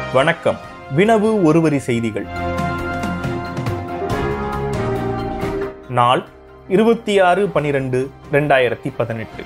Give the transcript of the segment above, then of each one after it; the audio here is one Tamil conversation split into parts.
வணக்கம் வினவு ஒருவரி செய்திகள் நாள் இருபத்தி ஆறு பனிரெண்டு ரெண்டாயிரத்தி பதினெட்டு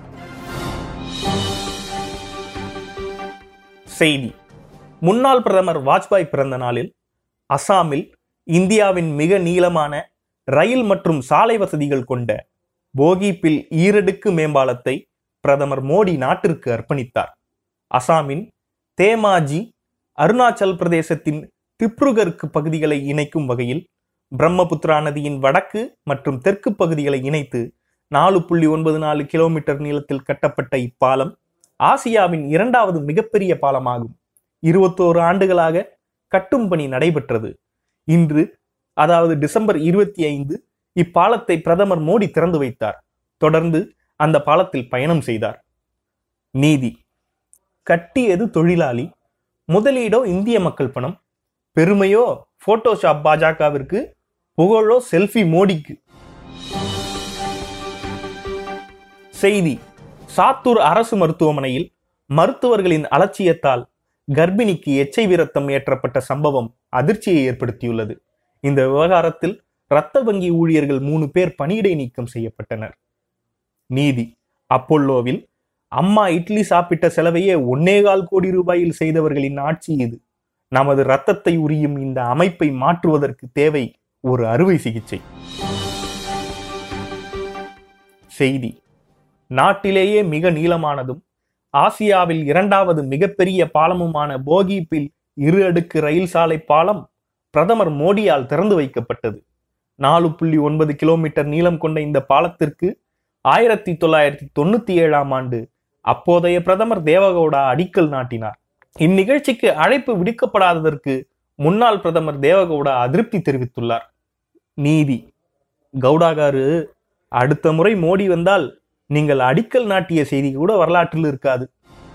செய்தி முன்னாள் பிரதமர் வாஜ்பாய் பிறந்த நாளில் அசாமில் இந்தியாவின் மிக நீளமான ரயில் மற்றும் சாலை வசதிகள் கொண்ட போகிப்பில் ஈரடுக்கு மேம்பாலத்தை பிரதமர் மோடி நாட்டிற்கு அர்ப்பணித்தார் அசாமின் தேமாஜி அருணாச்சல் பிரதேசத்தின் திப்ருகருக்கு பகுதிகளை இணைக்கும் வகையில் பிரம்மபுத்திரா நதியின் வடக்கு மற்றும் தெற்கு பகுதிகளை இணைத்து நாலு புள்ளி ஒன்பது நாலு கிலோமீட்டர் நீளத்தில் கட்டப்பட்ட இப்பாலம் ஆசியாவின் இரண்டாவது மிகப்பெரிய பாலமாகும் இருபத்தோரு ஆண்டுகளாக கட்டும் பணி நடைபெற்றது இன்று அதாவது டிசம்பர் இருபத்தி ஐந்து இப்பாலத்தை பிரதமர் மோடி திறந்து வைத்தார் தொடர்ந்து அந்த பாலத்தில் பயணம் செய்தார் நீதி கட்டியது தொழிலாளி முதலீடோ இந்திய மக்கள் பணம் பெருமையோ போட்டோஷாப் பாஜகவிற்கு புகழோ செல்ஃபி மோடிக்கு செய்தி சாத்தூர் அரசு மருத்துவமனையில் மருத்துவர்களின் அலட்சியத்தால் கர்ப்பிணிக்கு எச்சை விரத்தம் ஏற்றப்பட்ட சம்பவம் அதிர்ச்சியை ஏற்படுத்தியுள்ளது இந்த விவகாரத்தில் இரத்த வங்கி ஊழியர்கள் மூணு பேர் பணியிடை நீக்கம் செய்யப்பட்டனர் நீதி அப்போல்லோவில் அம்மா இட்லி சாப்பிட்ட செலவையே ஒன்னேகால் கோடி ரூபாயில் செய்தவர்களின் ஆட்சி இது நமது இரத்தத்தை உரியும் இந்த அமைப்பை மாற்றுவதற்கு தேவை ஒரு அறுவை சிகிச்சை செய்தி நாட்டிலேயே மிக நீளமானதும் ஆசியாவில் இரண்டாவது மிகப்பெரிய பாலமுமான போகிப்பில் இரு அடுக்கு ரயில் சாலை பாலம் பிரதமர் மோடியால் திறந்து வைக்கப்பட்டது நாலு புள்ளி ஒன்பது கிலோமீட்டர் நீளம் கொண்ட இந்த பாலத்திற்கு ஆயிரத்தி தொள்ளாயிரத்தி தொண்ணூத்தி ஏழாம் ஆண்டு அப்போதைய பிரதமர் தேவகவுடா அடிக்கல் நாட்டினார் இந்நிகழ்ச்சிக்கு அழைப்பு விடுக்கப்படாததற்கு முன்னாள் பிரதமர் தேவகவுடா அதிருப்தி தெரிவித்துள்ளார் நீதி கவுடாகாரு அடுத்த முறை மோடி வந்தால் நீங்கள் அடிக்கல் நாட்டிய செய்தி கூட வரலாற்றில் இருக்காது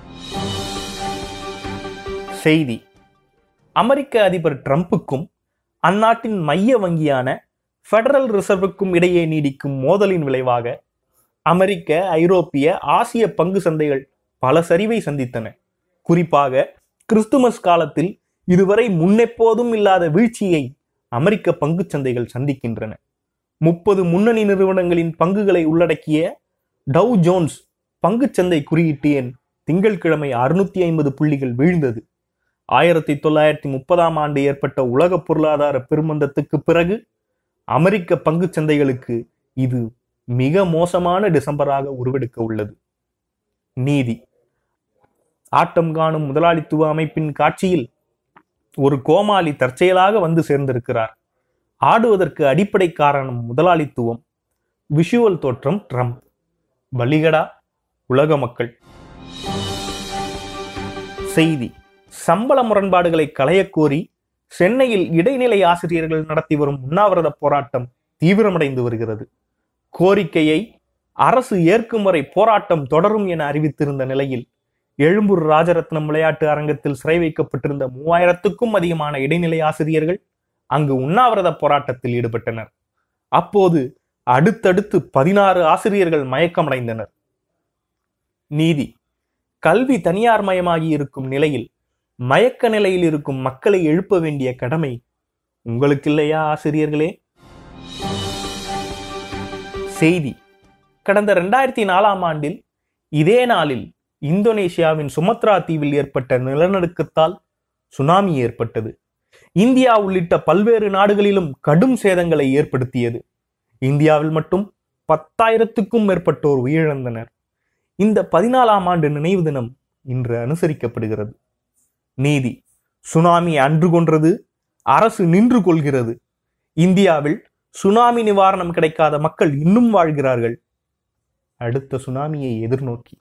செய்தி அமெரிக்க அதிபர் ட்ரம்புக்கும் அந்நாட்டின் மைய வங்கியான ஃபெடரல் ரிசர்வுக்கும் இடையே நீடிக்கும் மோதலின் விளைவாக அமெரிக்க ஐரோப்பிய ஆசிய பங்கு சந்தைகள் பல சரிவை சந்தித்தன குறிப்பாக கிறிஸ்துமஸ் காலத்தில் இதுவரை முன்னெப்போதும் இல்லாத வீழ்ச்சியை அமெரிக்க பங்கு சந்தைகள் சந்திக்கின்றன முப்பது முன்னணி நிறுவனங்களின் பங்குகளை உள்ளடக்கிய டவ் ஜோன்ஸ் பங்குச்சந்தை குறியீட்டு எண் திங்கட்கிழமை அறுநூத்தி ஐம்பது புள்ளிகள் வீழ்ந்தது ஆயிரத்தி தொள்ளாயிரத்தி முப்பதாம் ஆண்டு ஏற்பட்ட உலக பொருளாதார பெருமந்தத்துக்கு பிறகு அமெரிக்க பங்கு சந்தைகளுக்கு இது மிக மோசமான டிசம்பராக உருவெடுக்க உள்ளது நீதி ஆட்டம் காணும் முதலாளித்துவ அமைப்பின் காட்சியில் ஒரு கோமாளி தற்செயலாக வந்து சேர்ந்திருக்கிறார் ஆடுவதற்கு அடிப்படை காரணம் முதலாளித்துவம் விஷுவல் தோற்றம் ட்ரம்ப் பலிகடா உலக மக்கள் செய்தி சம்பள முரண்பாடுகளை களையக்கோரி சென்னையில் இடைநிலை ஆசிரியர்கள் நடத்தி வரும் உண்ணாவிரத போராட்டம் தீவிரமடைந்து வருகிறது கோரிக்கையை அரசு ஏற்கும் வரை போராட்டம் தொடரும் என அறிவித்திருந்த நிலையில் எழும்பூர் ராஜரத்னம் விளையாட்டு அரங்கத்தில் சிறை வைக்கப்பட்டிருந்த மூவாயிரத்துக்கும் அதிகமான இடைநிலை ஆசிரியர்கள் அங்கு உண்ணாவிரத போராட்டத்தில் ஈடுபட்டனர் அப்போது அடுத்தடுத்து பதினாறு ஆசிரியர்கள் மயக்கமடைந்தனர் நீதி கல்வி தனியார் மயமாகி இருக்கும் நிலையில் மயக்க நிலையில் இருக்கும் மக்களை எழுப்ப வேண்டிய கடமை உங்களுக்கு இல்லையா ஆசிரியர்களே செய்தி கடந்த இரண்டாயிரத்தி நாலாம் ஆண்டில் இதே நாளில் இந்தோனேஷியாவின் சுமத்ரா தீவில் ஏற்பட்ட நிலநடுக்கத்தால் சுனாமி ஏற்பட்டது இந்தியா உள்ளிட்ட பல்வேறு நாடுகளிலும் கடும் சேதங்களை ஏற்படுத்தியது இந்தியாவில் மட்டும் பத்தாயிரத்துக்கும் மேற்பட்டோர் உயிரிழந்தனர் இந்த பதினாலாம் ஆண்டு நினைவு தினம் இன்று அனுசரிக்கப்படுகிறது நீதி சுனாமி அன்று கொன்றது அரசு நின்று கொள்கிறது இந்தியாவில் சுனாமி நிவாரணம் கிடைக்காத மக்கள் இன்னும் வாழ்கிறார்கள் அடுத்த சுனாமியை எதிர்நோக்கி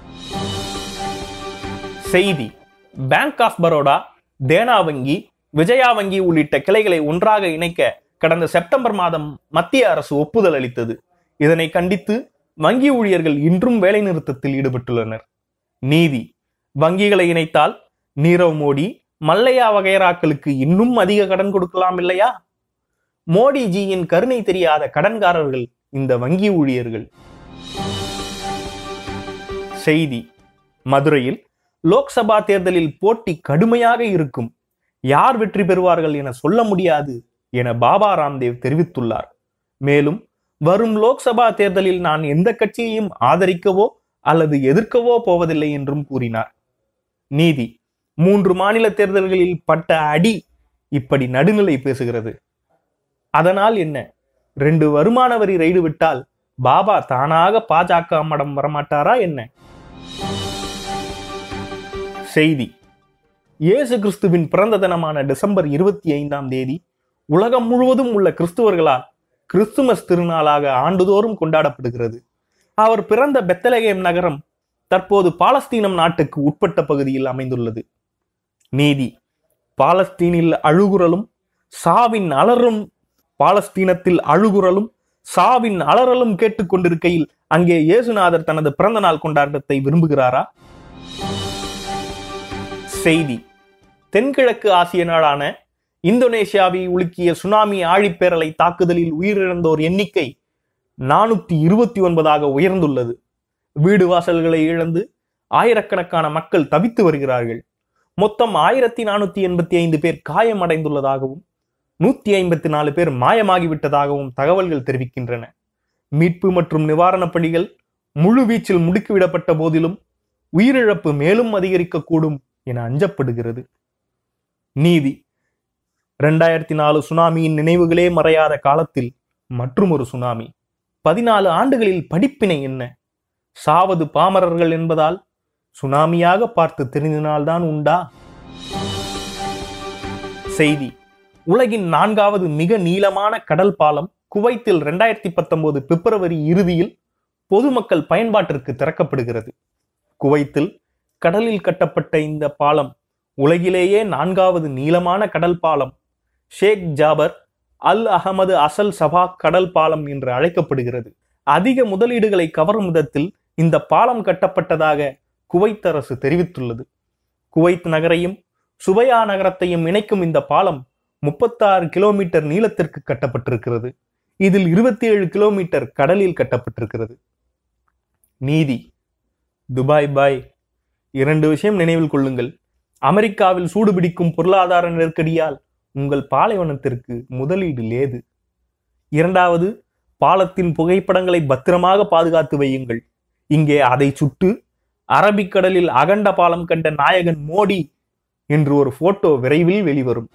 செய்தி பேங்க் ஆஃப் பரோடா தேனா வங்கி விஜயா வங்கி உள்ளிட்ட கிளைகளை ஒன்றாக இணைக்க கடந்த செப்டம்பர் மாதம் மத்திய அரசு ஒப்புதல் அளித்தது இதனை கண்டித்து வங்கி ஊழியர்கள் இன்றும் வேலைநிறுத்தத்தில் ஈடுபட்டுள்ளனர் நீதி வங்கிகளை இணைத்தால் நீரவ் மோடி மல்லையா வகைராக்களுக்கு இன்னும் அதிக கடன் கொடுக்கலாம் இல்லையா மோடிஜியின் கருணை தெரியாத கடன்காரர்கள் இந்த வங்கி ஊழியர்கள் செய்தி மதுரையில் லோக்சபா தேர்தலில் போட்டி கடுமையாக இருக்கும் யார் வெற்றி பெறுவார்கள் என சொல்ல முடியாது என பாபா ராம்தேவ் தெரிவித்துள்ளார் மேலும் வரும் லோக்சபா தேர்தலில் நான் எந்த கட்சியையும் ஆதரிக்கவோ அல்லது எதிர்க்கவோ போவதில்லை என்றும் கூறினார் நீதி மூன்று மாநில தேர்தல்களில் பட்ட அடி இப்படி நடுநிலை பேசுகிறது அதனால் என்ன ரெண்டு வருமான வரி ரைடு விட்டால் பாபா தானாக பாஜக மடம் வரமாட்டாரா என்ன செய்தி இயேசு கிறிஸ்துவின் பிறந்த தினமான டிசம்பர் இருபத்தி ஐந்தாம் தேதி உலகம் முழுவதும் உள்ள கிறிஸ்துவர்களால் கிறிஸ்துமஸ் திருநாளாக ஆண்டுதோறும் கொண்டாடப்படுகிறது அவர் பிறந்த பெத்தலகேம் நகரம் தற்போது பாலஸ்தீனம் நாட்டுக்கு உட்பட்ட பகுதியில் அமைந்துள்ளது நீதி பாலஸ்தீனில் அழுகுரலும் சாவின் அலறும் பாலஸ்தீனத்தில் அழுகுரலும் சாவின் அலறலும் கேட்டுக்கொண்டிருக்கையில் அங்கே இயேசுநாதர் தனது பிறந்த நாள் கொண்டாட்டத்தை விரும்புகிறாரா செய்தி தென்கிழக்கு ஆசிய நாடான இந்தோனேஷியாவை உலுக்கிய சுனாமி ஆழிப்பேரலை தாக்குதலில் உயிரிழந்தோர் எண்ணிக்கை நானூத்தி இருபத்தி ஒன்பதாக உயர்ந்துள்ளது வீடு வாசல்களை இழந்து ஆயிரக்கணக்கான மக்கள் தவித்து வருகிறார்கள் மொத்தம் ஆயிரத்தி நானூத்தி எண்பத்தி ஐந்து பேர் காயமடைந்துள்ளதாகவும் நூத்தி ஐம்பத்தி நாலு பேர் மாயமாகிவிட்டதாகவும் தகவல்கள் தெரிவிக்கின்றன மீட்பு மற்றும் நிவாரணப் பணிகள் முழு வீச்சில் முடுக்கிவிடப்பட்ட போதிலும் உயிரிழப்பு மேலும் அதிகரிக்கக்கூடும் என அஞ்சப்படுகிறது நீதி இரண்டாயிரத்தி நாலு சுனாமியின் நினைவுகளே மறையாத காலத்தில் மற்றும் ஒரு சுனாமி பதினாலு ஆண்டுகளில் படிப்பினை என்ன சாவது பாமரர்கள் என்பதால் சுனாமியாக பார்த்து தெரிந்தினால்தான் உண்டா செய்தி உலகின் நான்காவது மிக நீளமான கடல் பாலம் குவைத்தில் இரண்டாயிரத்தி பத்தொன்பது பிப்ரவரி இறுதியில் பொதுமக்கள் பயன்பாட்டிற்கு திறக்கப்படுகிறது குவைத்தில் கடலில் கட்டப்பட்ட இந்த பாலம் உலகிலேயே நான்காவது நீளமான கடல் பாலம் ஷேக் ஜாபர் அல் அகமது அசல் சபா கடல் பாலம் என்று அழைக்கப்படுகிறது அதிக முதலீடுகளை கவரும் விதத்தில் இந்த பாலம் கட்டப்பட்டதாக குவைத் அரசு தெரிவித்துள்ளது குவைத் நகரையும் சுபையா நகரத்தையும் இணைக்கும் இந்த பாலம் முப்பத்தாறு கிலோமீட்டர் நீளத்திற்கு கட்டப்பட்டிருக்கிறது இதில் இருபத்தி ஏழு கிலோமீட்டர் கடலில் கட்டப்பட்டிருக்கிறது நீதி துபாய் பாய் இரண்டு விஷயம் நினைவில் கொள்ளுங்கள் அமெரிக்காவில் சூடுபிடிக்கும் பொருளாதார நெருக்கடியால் உங்கள் பாலைவனத்திற்கு முதலீடு லேது இரண்டாவது பாலத்தின் புகைப்படங்களை பத்திரமாக பாதுகாத்து வையுங்கள் இங்கே அதை சுட்டு அரபிக்கடலில் அகண்ட பாலம் கண்ட நாயகன் மோடி என்று ஒரு போட்டோ விரைவில் வெளிவரும்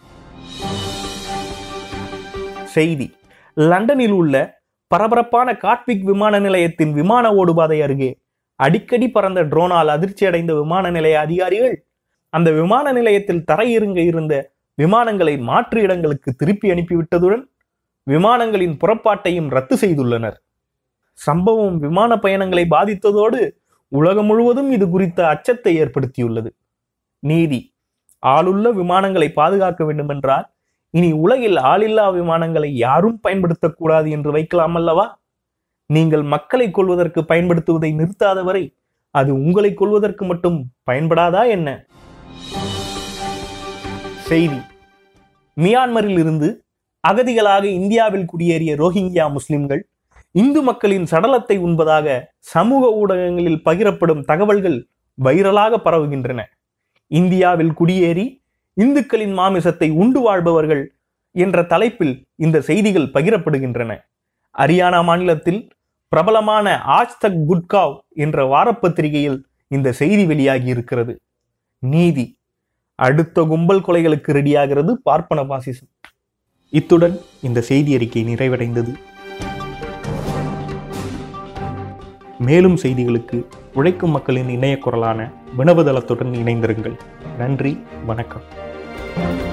செய்தி லண்டனில் உள்ள பரபரப்பான காட்விக் விமான நிலையத்தின் விமான ஓடுபாதை அருகே அடிக்கடி பறந்த ட்ரோனால் அதிர்ச்சியடைந்த விமான நிலைய அதிகாரிகள் அந்த விமான நிலையத்தில் தரையிறங்க இருந்த விமானங்களை மாற்று இடங்களுக்கு திருப்பி அனுப்பிவிட்டதுடன் விமானங்களின் புறப்பாட்டையும் ரத்து செய்துள்ளனர் சம்பவம் விமான பயணங்களை பாதித்ததோடு உலகம் முழுவதும் இது குறித்த அச்சத்தை ஏற்படுத்தியுள்ளது நீதி ஆளுள்ள விமானங்களை பாதுகாக்க வேண்டுமென்றால் இனி உலகில் ஆளில்லா விமானங்களை யாரும் பயன்படுத்தக்கூடாது என்று வைக்கலாம் அல்லவா நீங்கள் மக்களை கொள்வதற்கு பயன்படுத்துவதை நிறுத்தாதவரை அது உங்களை கொள்வதற்கு மட்டும் பயன்படாதா என்ன செய்தி மியான்மரில் இருந்து அகதிகளாக இந்தியாவில் குடியேறிய ரோஹிங்கியா முஸ்லிம்கள் இந்து மக்களின் சடலத்தை உண்பதாக சமூக ஊடகங்களில் பகிரப்படும் தகவல்கள் வைரலாக பரவுகின்றன இந்தியாவில் குடியேறி இந்துக்களின் மாமிசத்தை உண்டு வாழ்பவர்கள் என்ற தலைப்பில் இந்த செய்திகள் பகிரப்படுகின்றன ஹரியானா மாநிலத்தில் பிரபலமான ஆஜ் தக் குட்காவ் என்ற வாரப்பத்திரிகையில் இந்த செய்தி வெளியாகி இருக்கிறது நீதி அடுத்த கும்பல் கொலைகளுக்கு ரெடியாகிறது பார்ப்பன பாசிசம் இத்துடன் இந்த செய்தி அறிக்கை நிறைவடைந்தது மேலும் செய்திகளுக்கு உழைக்கும் மக்களின் இணைய குரலான வினவுதளத்துடன் இணைந்திருங்கள் நன்றி வணக்கம்